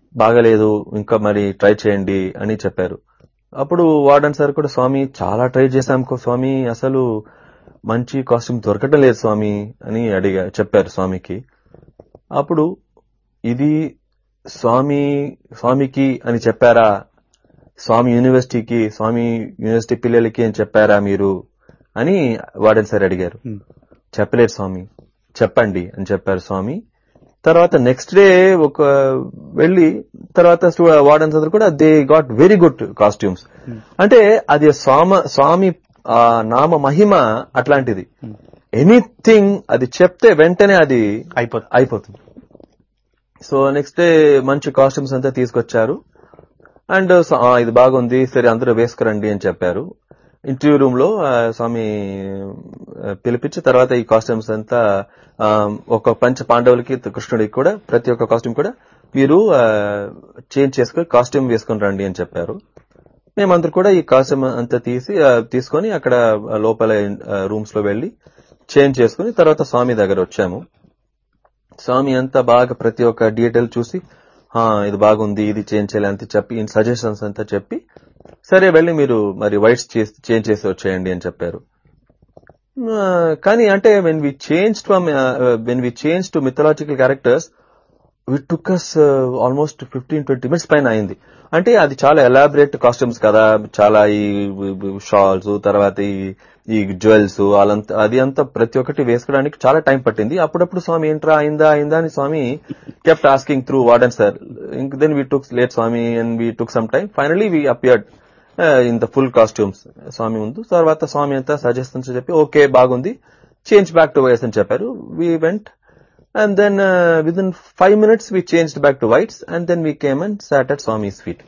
బాగలేదు ఇంకా మరి ట్రై చేయండి అని చెప్పారు అప్పుడు వార్డన్ సార్ కూడా స్వామి చాలా ట్రై చేశాం కో స్వామి అసలు మంచి కాస్ట్యూమ్ దొరకటం లేదు స్వామి అని అడిగా చెప్పారు స్వామికి అప్పుడు ఇది స్వామి స్వామికి అని చెప్పారా స్వామి యూనివర్సిటీకి స్వామి యూనివర్సిటీ పిల్లలకి అని చెప్పారా మీరు అని వార్డెన్ సార్ అడిగారు చెప్పలేదు స్వామి చెప్పండి అని చెప్పారు స్వామి తర్వాత నెక్స్ట్ డే ఒక వెళ్ళి తర్వాత వార్డెన్స్ అందరు కూడా they got very good costumes అంటే అది స్వామ స్వామి ఆ నామ మహిమ అట్లాంటిది ఎనీథింగ్ అది చెప్తే వెంటనే అది అయిపోతుంది అయిపోతుంది సో నెక్స్ట్ డే మంచి కాస్ట్యూమ్స్ అంతా తీసుకొచ్చారు అండ్ ఇది బాగుంది సరే అందరూ వేసుకురండి అని చెప్పారు ఇంటర్వ్యూ రూమ్ లో ఆ, స్వామి ఆ, పిలిపించి తర్వాత ఈ కాస్ట్యూమ్స్ అంతా ఆ, ఒక పంచ పాండవులకి కృష్ణుడికి కూడా ప్రతి ఒక్క కాస్ట్యూమ్ కూడా మీరు చేంజ్ చేసుకుని కాస్ట్యూమ్ వేసుకుని రండి అని చెప్పారు మేమందరూ కూడా ఈ కాస్ట్యూమ్ అంతా తీసి ఆ, తీసుకొని అక్కడ లోపల రూమ్స్ లో వెళ్లి చేంజ్ చేసుకుని తర్వాత స్వామి దగ్గర వచ్చాము స్వామి అంతా బాగా ప్రతి ఒక్క డీటెయిల్ చూసి "ఆ, ఇది బాగుంది ఇది చేంజ్ చేయాలి అంత చెప్పి సజెషన్స్ అంతా చెప్పి సరే వెళ్ళి మీరు మరి వైట్స్ చేంజ్ చేసి వచ్చేయండి అని చెప్పారు ఆ, కానీ అంటే when we change from when we change to mythological characters it took us almost fifteen twenty minutes పైన అయింది అంటే అది చాలా ఎలాబరేట్ కాస్ట్యూమ్స్ కదా చాలా ఈ షాల్స్ తర్వాత ఈ ఈ జ్యువెల్స్ వాళ్ళంతా అది అంతా ప్రతి ఒక్కటి వేసుకోవడానికి చాలా టైం పట్టింది అప్పుడప్పుడు స్వామి ఏంట్రా అయిందా అయిందా అని Swami kept asking through warden sir then we took late Swami and we took some time finally we appeared in the full costumes Swami ముందు తర్వాత స్వామి అంతా సజెషన్స్ చెప్పి ఓకే బాగుంది చేంజ్ బ్యాక్ టు వైట్స్ అని చెప్పారు we went and then uh, within five minutes we changed back to whites and then we came and sat at Swami's feet.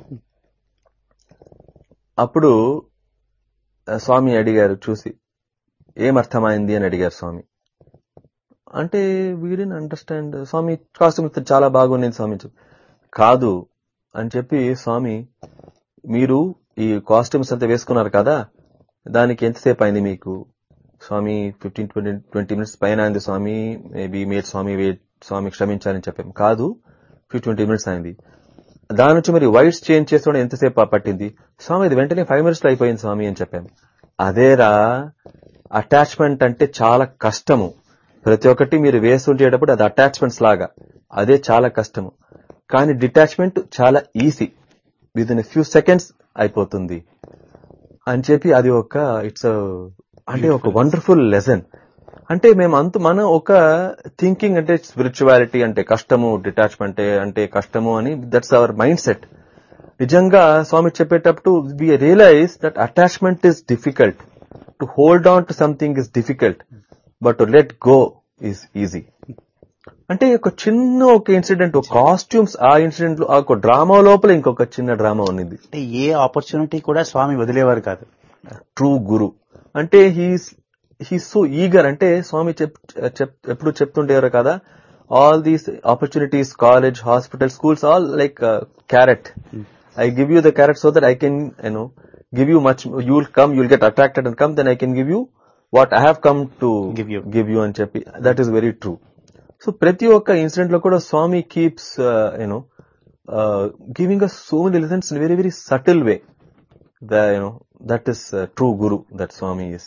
అప్పుడు ఆ, స్వామి అడిగారు చూసి ఏం అర్థమైంది అని అడిగారు స్వామి అంటే వీడిని అండర్స్టాండ్ స్వామి కాస్ట్యూమ్ చాలా బాగుంది స్వామి చెప్పి. కాదు అని చెప్పి స్వామి మీరు ఈ కాస్ట్యూమ్స్ అంతా వేసుకున్నారు కదా దానికి ఎంతసేపు అయింది మీకు Swami fifteen twenty twenty minutes పైన అయింది Swami maybe made Swami wait Swami క్షమించాలని చెప్పాం కాదు ఫిఫ్టీ ట్వంటీ మినిట్స్ అయింది దాని నుంచి మరి వైట్స్ చేంజ్ చేసుకోవడం ఎంతసేపు పట్టింది స్వామి ఇది వెంటనే ఫైవ్ మినిట్స్ లో అయిపోయింది స్వామి అని చెప్పాం అదేరా అటాచ్మెంట్ అంటే చాలా కష్టము ప్రతి ఒక్కటి మీరు వేస్తుండేటప్పుడు అది అటాచ్మెంట్స్ లాగా అదే చాలా కష్టము కానీ డిటాచ్మెంట్ చాలా easy within few seconds అయిపోతుంది అని చెప్పి అది ఒక ఇట్స్ అంటే ఒక వండర్ఫుల్ లెసన్ అంటే మేము అంత మనం ఒక థింకింగ్ అంటే స్పిరిచువాలిటీ అంటే కష్టము డిటాచ్మెంట్ అంటే కష్టము అని దట్స్ అవర్ మైండ్ సెట్ నిజంగా స్వామి చెప్పేటప్పుడు we realize that attachment is difficult to hold on to something is difficult but to let go is easy అంటే ఒక చిన్న ఒక ఇన్సిడెంట్ ఒక కాస్ట్యూమ్స్ ఆ ఇన్సిడెంట్ లో ఆ ఒక డ్రామా లోపల ఇంకొక చిన్న డ్రామా ఉన్నది అంటే ఏ ఆపర్చునిటీ కూడా స్వామి వదిలేవారు కాదు ట్రూ గురు అంటే హీస్ హీస్ సో ఈగర్ అంటే స్వామి చెప్ చెప్ ఎప్పుడు చెప్తుండేవారు కదా all these opportunities college hospital schools all like carrot I give you the carrot so that I can you know give you much you will come you'll get attracted and come then I can give you what I have come to Give you. Give you అని చెప్పి that is very true so ప్రతి ఒక్క incident లో కూడా Swami keeps you know giving us so many lessons in very very subtle way the you know that is true guru that Swami is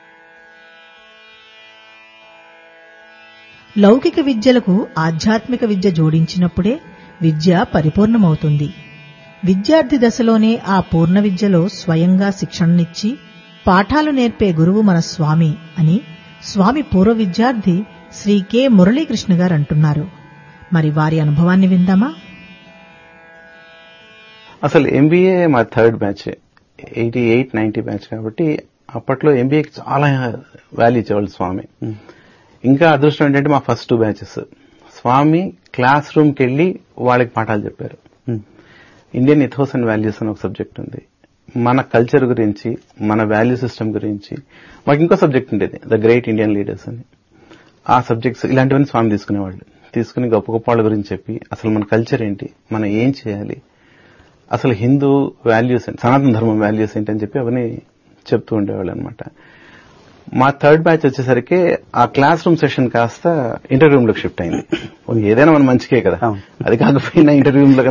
లౌకిక విద్యలకు ఆధ్యాత్మిక విద్య జోడించినప్పుడే విద్య పరిపూర్ణమవుతుంది విద్యార్థి దశలోనే ఆ పూర్ణ విద్యలో స్వయంగా శిక్షణనిచ్చి పాఠాలు నేర్పే గురువు మన స్వామి అని స్వామి పూర్వ విద్యార్థి శ్రీ కె మురళీకృష్ణ గారు అంటున్నారు మరి వారి అనుభవాన్ని విందామా అసలు ఎంబీఏ మా third batch eighty eight ninety batch కాబట్టి అప్పట్లో ఎంబీఏకి చాలా వాల్యూ ఇచ్చేవాళ్ళు స్వామి ఇంకా అదృష్టం ఏంటంటే మా first two batches Swami class రూమ్కి వెళ్ళి వాళ్ళకి పాఠాలు చెప్పారు ఇండియన్ ఇథోస్ అండ్ వాల్యూస్ అని ఒక సబ్జెక్ట్ ఉంది మన కల్చర్ గురించి మన వాల్యూ సిస్టమ్ గురించి మాకు ఇంకో సబ్జెక్ట్ ఉండేది ద గ్రేట్ ఇండియన్ లీడర్స్ అని ఆ సబ్జెక్ట్స్ ఇలాంటివన్నీ స్వామి తీసుకునేవాళ్ళు తీసుకుని గొప్ప గొప్ప వాళ్ళ గురించి చెప్పి అసలు మన కల్చర్ ఏంటి మనం ఏం చేయాలి అసలు హిందూ వాల్యూస్ ఏంటి సనాతన ధర్మం వాల్యూస్ ఏంటి అని చెప్పి అవన్నీ చెప్తూ ఉండేవాళ్ళు అనమాట మా థర్డ్ బ్యాచ్ వచ్చేసరికి ఆ క్లాస్ రూమ్ సెషన్ కాస్త ఇంటర్వ్యూ రూమ్ లోకి షిఫ్ట్ అయింది ఓ, ఏదైనా మన మంచికే కదా అవును. అది కాకపోయినా ఇంటర్వ్యూ రూమ్ లో